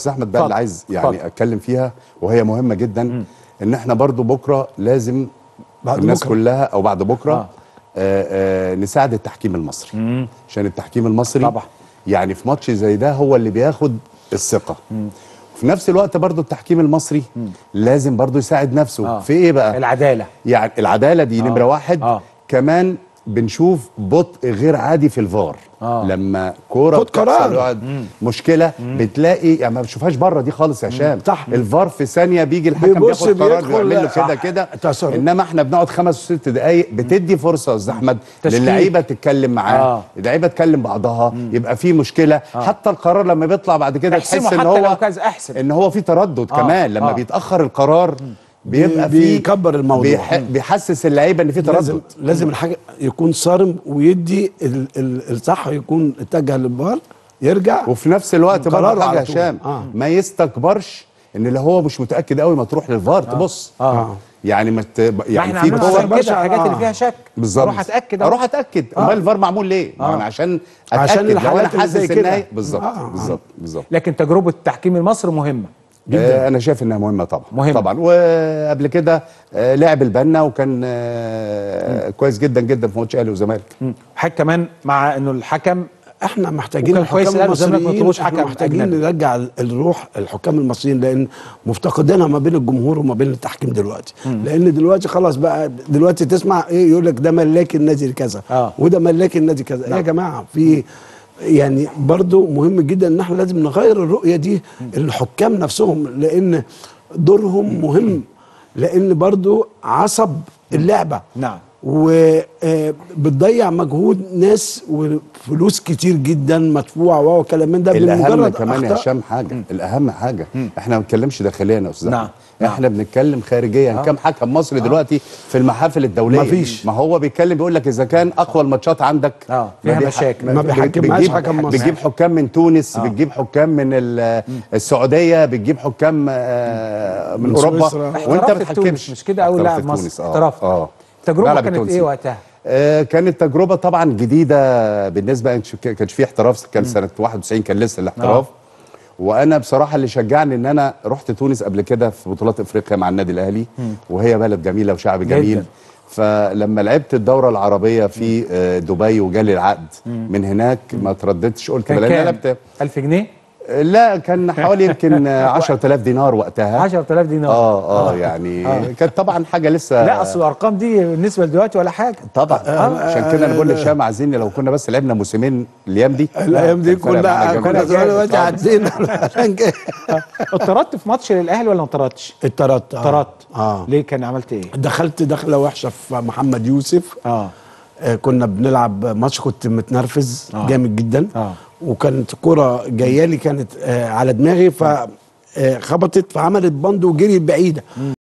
استاذ احمد بقى اللي اتفضل. عايز يعني اتفضل. اتكلم فيها وهي مهمه جدا ان احنا برضو بكره لازم بعد الناس بكرة. كلها او بعد بكره آه. آه. آه نساعد التحكيم المصري عشان التحكيم المصري طبعا. يعني في ماتش زي ده هو اللي بياخد الثقه في نفس الوقت برضو التحكيم المصري لازم برضو يساعد نفسه آه. في ايه بقى العداله يعني العداله دي آه. نمره واحد آه. كمان بنشوف بطء غير عادي في الفار آه. لما كوره خد قرار. بتحصل يقعد مشكله بتلاقي يعني ما بتشوفهاش بره دي خالص يا هشام صح. الفار في ثانيه بيجي الحكم بيبص بياخد قرار بيدخل بيعمل له كده آه، كده تصرف. انما احنا بنقعد خمس وست دقائق بتدي فرصه يا استاذ احمد تشكيل. للعيبه تتكلم معاه آه. اللعيبه تكلم بعضها يبقى في مشكله حتى القرار لما بيطلع بعد كده احسمه تحس ان حتى هو لو كذا احسم ان هو في تردد آه، كمان لما آه. بيتاخر القرار بيبقى بي- في بيكبر الموضوع. بيح... بيحسس اللعيبه ان في لازم تردد لازم الحاجه يكون صارم ويدي ال- ال- الصح يكون اتجه للفار يرجع وفي نفس الوقت قراره برضه حاجه على طول. هشام آه. ما يستكبرش ان اللي هو مش متاكد قوي ما تروح للفار تبص اه يعني ما ت... يعني يعني احنا في عملنا كور عشان برشا- كده الحاجات اللي آه. فيها شك بالظبط اروح اتاكد أهو. اروح اتاكد امال الفار معمول ليه؟ ما انا عشان اتاكد عشان لو انا الحالات اللي زي حاسس كده. ان هي بالظبط آه. بالظبط بالظبط لكن تجربه التحكيم المصري مهمه آه انا شايف انها مهمه طبعا مهمة. طبعا وقبل كده آه لعب البنا وكان آه كويس جدا جدا في ماتش اهلي وزمالك حاجه كمان مع انه الحكم احنا محتاجين وكان كويس الحكام الأهلي والزمالك ما المصريين يطلبوش احنا حكم محتاجين أجنبي. نرجع ال- الروح الحكام المصريين لان مفتقدينها ما بين الجمهور وما بين التحكيم دلوقتي لان دلوقتي خلاص بقى دلوقتي تسمع ايه يقول لك ده ملاك النادي كذا آه. وده ملاك النادي كذا يا جماعه في يعني برضو مهم جدا ان احنا لازم نغير الرؤيه دي الحكام نفسهم لان دورهم مهم لان برضو عصب اللعبه نعم. وبتضيع مجهود ناس وفلوس كتير جدا مدفوعه وهو كلام من ده الاهم بمجرد كمان يا أخطاء. هشام حاجه الاهم حاجه احنا ما بنتكلمش داخليا يا استاذ نعم. أحمد. احنا بنتكلم خارجيا كم حكم مصري دلوقتي في المحافل الدوليه مفيش. ما هو بيتكلم بيقول لك اذا كان اقوى الماتشات عندك آه، ما فيها بيح- مشاكل. ما بيحكمهاش بتجيب- حكم مصري. بتجيب حكام من تونس بتجيب حكام من ال- السعوديه بتجيب حكام آه، من من اوروبا سويسرا. وانت احترفت ما في بتحكمش تونس، مش كده أول احترفت لاعب في مصري. تونس، اه احترفت. اه التجربه بلعب كانت التونسي. ايه وقتها؟ آه، كانت تجربه طبعا جديده بالنسبه كانش كانش في احتراف كان سنه 91 كان لسه الاحتراف وانا بصراحه اللي شجعني ان انا رحت تونس قبل كده في بطولات افريقيا مع النادي الاهلي وهي بلد جميله وشعب جداً. جميل فلما لعبت الدوره العربيه في آه، دبي وجالي العقد من هناك ما ترددتش قلت كان بلا كام؟ لعبت 1000 جنيه لا كان حوالي يمكن آه، 10000 دينار وقتها 10000 دينار اه اه يعني كانت طبعا حاجه لسه لا اصل الارقام دي بالنسبه لدلوقتي ولا حاجه طبعا عشان كده انا بقول لهشام عايزين لو كنا بس لعبنا موسمين الايام دي الايام دي كان فرق معانا كنا جامد كنا أوي. دلوقتي عدينا عشان كده اتطردت في ماتش للاهلي ولا ما اتطردتش؟ اتطردت آه. اتطردت اه ليه كان عملت ايه؟ دخلت دخله وحشه في محمد يوسف اه آه كنا بنلعب ماتش كنت متنرفز آه. جامد جدا آه. وكانت كرة جايه لي كانت آه على دماغي ف آه، خبطت فعملت بند وجري بعيده